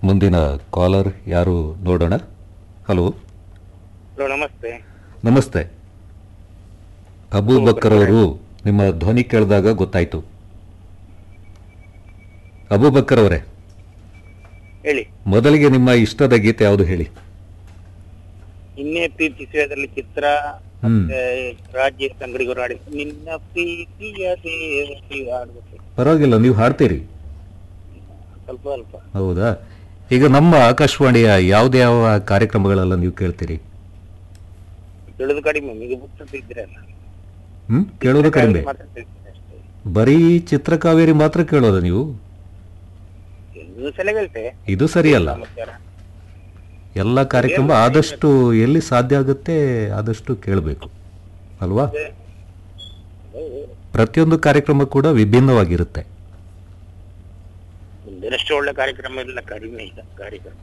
ಮುಂದಿನ ಕಾಲರ್ ಯಾರು ನೋಡೋಣ ಹಲೋ ಹಲೋ ನಮಸ್ತೆ ನಮಸ್ತೆ ಅಬೂಬಕ್ಕರ್ ಅವರು ನಿಮ್ಮ ಧ್ವನಿ ಕೇಳಿದಾಗ ಗೊತ್ತಾಯ್ತು ಅಬೂಬಕ್ಕರ್ ಅವರೇ ಹೇಳಿ ಮೊದಲಿಗೆ ನಿಮ್ಮ ಇಷ್ಟದ ಗೀತೆ ಯಾವುದು ಹೇಳಿ ಇನ್ನೇ ಪ್ರೀತಿಸುವುದರಲ್ಲಿ ಚಿತ್ರ ಹ್ಮ್. ಮತ್ತೆ ರಾಜ್ಯ ತಂಗಡಿಗರು ಹಾಡಿ ನಿನ್ನ ಪ್ರೀತಿಯ ದೇವತೆ ಹಾಡ್ಬೇಕು ಪರವಾಗಿಲ್ಲ ನೀವು ಹಾಡ್ತೀರಿ ಸ್ವಲ್ಪ ಸ್ವಲ್ಪ ಹೌದಾ ಈಗ ನಮ್ಮ ಆಕಾಶವಾಣಿಯ ಯಾವುದೇ ಯಾವ ಕಾರ್ಯಕ್ರಮಗಳೆಲ್ಲ ನೀವು ಕೇಳ್ತೀರಿ ತಿಳಿದು ಕಡಿಮೆ ಈಗ ಬಿಟ್ಟಿದ್ರೆ ಅಲ್ಲ ಹ್ಮ್ ಕೇಳೋದು ಕಡಿಮೆ ಮಾತಾಡ್ತಿರ್ತೀನಿ ಅಷ್ಟೇ ಬರೀ ಚಿತ್ರಕಾವೇರಿ ಮಾತ್ರ ಕೇಳೋದು ನೀವು ಒಂದು ಸಲ ಹೇಳ್ತೆ ಇದು ಸರಿಯಲ್ಲ ಸಮಾಚಾರ ಎಲ್ಲ ಕಾರ್ಯಕ್ರಮ ಆದಷ್ಟು ಎಲ್ಲಿ ಸಾಧ್ಯ ಆಗುತ್ತೆ ಆದಷ್ಟು ಕೇಳಬೇಕು ಅಲ್ವಾ ಹೌದು. ಪ್ರತಿಯೊಂದು ಕಾರ್ಯಕ್ರಮ ಕೂಡ ವಿಭಿನ್ನವಾಗಿರುತ್ತೆ ಮುಂದಿನಷ್ಟು ಒಳ್ಳೆ ಕಾರ್ಯಕ್ರಮ ಇಲ್ಲ ಕಡಿಮೆ ಈಗ ಕಾರ್ಯಕ್ರಮ